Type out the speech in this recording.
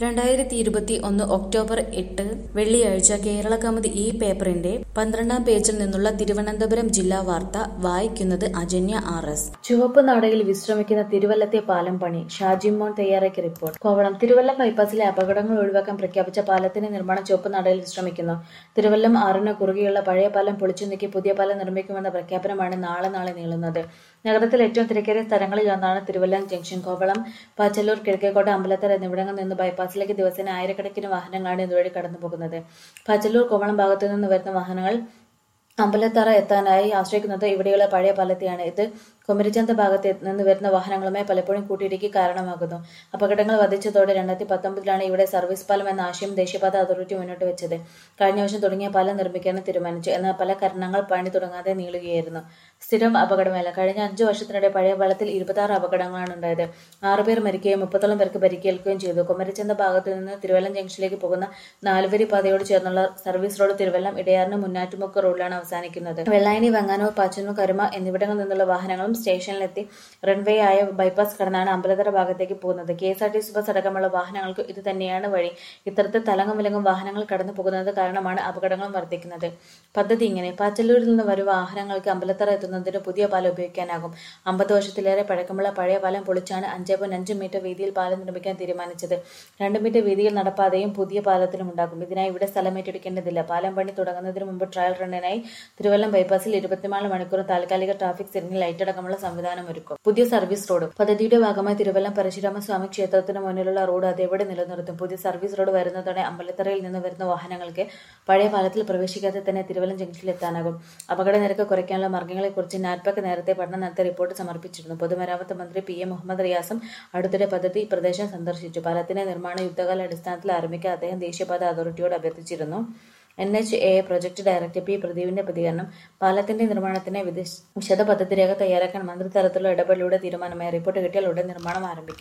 രണ്ടായിരത്തി ഇരുപത്തി ഒന്ന് ഒക്ടോബർ എട്ട് വെള്ളിയാഴ്ച കേരള കൗമുദി ഈ പേപ്പറിന്റെ പന്ത്രണ്ടാം പേജിൽ നിന്നുള്ള തിരുവനന്തപുരം ജില്ലാ വാർത്ത വായിക്കുന്നത് അജന്യ ആർ എസ് ചുവപ്പ് നാടയിൽ വിശ്രമിക്കുന്ന തിരുവല്ലത്തെ പാലം പണി ഷാജിമോൻ തയ്യാറാക്കിയ റിപ്പോർട്ട് കോവളം തിരുവല്ലം ബൈപ്പാസിലെ അപകടങ്ങൾ ഒഴിവാക്കാൻ പ്രഖ്യാപിച്ച പാലത്തിന്റെ നിർമ്മാണം ചുവപ്പ് നാടയിൽ വിശ്രമിക്കുന്നു തിരുവല്ലം ആറിന് കുറുകെയുള്ള പഴയ പാലം പൊളിച്ചു നീക്കി പുതിയ പാലം നിർമ്മിക്കുമെന്ന പ്രഖ്യാപനമാണ് നാളെ നാളെ നീളുന്നത് നഗരത്തിൽ ഏറ്റവും തിരക്കേറിയ സ്ഥലങ്ങളിലൊന്നാണ് തിരുവല്ലം ജംഗ്ഷൻ കോവളം പാച്ചല്ലൂർ കിഴക്കേക്കോട്ട അമ്പലത്തറ എന്നിവിടങ്ങളിൽ നിന്ന് ബൈപ്പാസിലേക്ക് ദിവസേന ആയിരക്കണക്കിന് വാഹനങ്ങളാണ് ഇതുവഴി കടന്നുപോകുന്നത് പാച്ചല്ലൂർ കോവളം ഭാഗത്തു നിന്ന് വരുന്ന വാഹനങ്ങൾ അമ്പലത്തറ എത്താനായി ആശ്രയിക്കുന്നത് ഇവിടെയുള്ള പഴയ പാലത്തെയാണ് ഇത് കുമരിച്ചന്ത ഭാഗത്ത് നിന്ന് വരുന്ന വാഹനങ്ങളുമായി പലപ്പോഴും കൂട്ടിയിടിക്ക് കാരണമാകുന്നു അപകടങ്ങൾ വർദ്ധിച്ചതോടെ രണ്ടായിരത്തി പത്തൊമ്പതിലാണ് ഇവിടെ സർവീസ് പാലം എന്ന ആശയം ദേശീയപാത അതോറിറ്റി മുന്നോട്ട് വെച്ചത് കഴിഞ്ഞ വർഷം തുടങ്ങിയ പാലം നിർമ്മിക്കാനും തീരുമാനിച്ചു എന്നാൽ പല കാരണങ്ങൾ പണി തുടങ്ങാതെ നീളുകയായിരുന്നു സ്ഥിരം അപകടമല്ല കഴിഞ്ഞ അഞ്ചു വർഷത്തിനിടെ പഴയ പാലത്തിൽ ഇരുപത്താറ് അപകടങ്ങളാണ് ഉണ്ടായത് ആറുപേർ മരിക്കുകയും മുപ്പത്തോളം പേർക്ക് പരിക്കേൽക്കുകയും ചെയ്തു കുമരിച്ചന്ത ഭാഗത്ത് നിന്ന് തിരുവല്ലം ജംഗ്ഷനിലേക്ക് പോകുന്ന നാലുവരി പാതയോട് ചേർന്നുള്ള സർവീസ് റോഡ് തിരുവല്ലം ഇടയാറിന് മുന്നാറ്റുമുക്ക് റോഡിലാണ് അവസാനിക്കുന്നത് വെള്ളായണി വെങ്ങാനൂർ പാച്ചന്നൂർ കരുമ എന്നിവിടങ്ങളിൽ നിന്നുള്ള വാഹനങ്ങളും സ്റ്റേഷനിലെത്തി റൺവേ ആയ ബൈപ്പാസ് കടന്നാണ് അമ്പലത്തറ ഭാഗത്തേക്ക് പോകുന്നത് K S R T C bus അടക്കമുള്ള വാഹനങ്ങൾക്ക് ഇത് തന്നെയാണ് വഴി ഇത്തരത്തിൽ തലങ്ങും വിലങ്ങും വാഹനങ്ങൾ കടന്നു പോകുന്നത് കാരണമാണ് അപകടങ്ങൾ വർദ്ധിക്കുന്നത് പദ്ധതി ഇങ്ങനെ പാച്ചല്ലൂരിൽ നിന്ന് വരും വാഹനങ്ങൾക്ക് അമ്പലത്തറ എത്തുന്നതിന് പുതിയ പാലം ഉപയോഗിക്കാനാകും അമ്പത് വർഷത്തിലേറെ പഴക്കമുള്ള പഴയ പാലം പൊളിച്ചാണ് അഞ്ചേ പോയിന്റ് അഞ്ച് മീറ്റർ വീതിയിൽ പാലം നിർമ്മിക്കാൻ തീരുമാനിച്ചത് രണ്ട് മീറ്റർ വീതിയിൽ നടപ്പാതയും പുതിയ പാലത്തിലും ഉണ്ടാകും ഇതിനായി ഇവിടെ സ്ഥലം ഏറ്റെടുക്കേണ്ടതില്ല പാലം പണി തുടങ്ങുന്നതിന് മുമ്പ് ട്രയൽ റണ്ണിനായി തിരുവല്ലം ബൈപ്പാസിൽ ഇരുപത്തിനാല് മണിക്കൂർ താൽക്കാലിക ട്രാഫിക് സിഗ്നൽ ലൈറ്റ് അടക്കമുള്ള സംവിധാനം ഒരുക്കും പുതിയ സർവീസ് റോഡ് പദ്ധതിയുടെ ഭാഗമായി തിരുവല്ലം പരശുരാമസ്വാമി ക്ഷേത്രത്തിന് മുന്നിലുള്ള റോഡ് അതേപടി നിലനിർത്തും പുതിയ സർവീസ് റോഡ് വരുന്നതോടെ അമ്പലത്തറയിൽ നിന്ന് വരുന്ന വാഹനങ്ങൾക്ക് പഴയ പാലത്തിൽ പ്രവേശിക്കാതെ തന്നെ തിരുവല്ലം ജംഗ്ഷനിൽ എത്താനാകും അപകട നിരക്ക് കുറയ്ക്കാനുള്ള മാർഗ്ഗങ്ങളെക്കുറിച്ച് നാറ്റ്പക് നേരത്തെ പഠനം നടത്തി റിപ്പോർട്ട് സമർപ്പിച്ചിരുന്നു പൊതുമരാമത്ത് മന്ത്രി പി എ മുഹമ്മദ് റിയാസും അടുത്തിടെ പദ്ധതി പ്രദേശം സന്ദർശിച്ചു പാലത്തിന്റെ നിർമ്മാണം യുദ്ധകാല അടിസ്ഥാനത്തിൽ ആരംഭിക്കാൻ അദ്ദേഹം ദേശീയപാത അതോറിറ്റിയോട് അഭ്യർത്ഥിച്ചിരുന്നു N H A project director P പ്രദീപിന്റെ പ്രതികരണം പാലത്തിന്റെ നിർമ്മാണത്തിന് വിശദ പദ്ധതി രേഖ തയ്യാറാക്കാൻ മന്ത്രിതലത്തിലുള്ള ഇടപെടലിലൂടെ തീരുമാനമായി റിപ്പോർട്ട് കിട്ടിയാൽ ഉടൻ നിർമ്മാണം ആരംഭിക്കും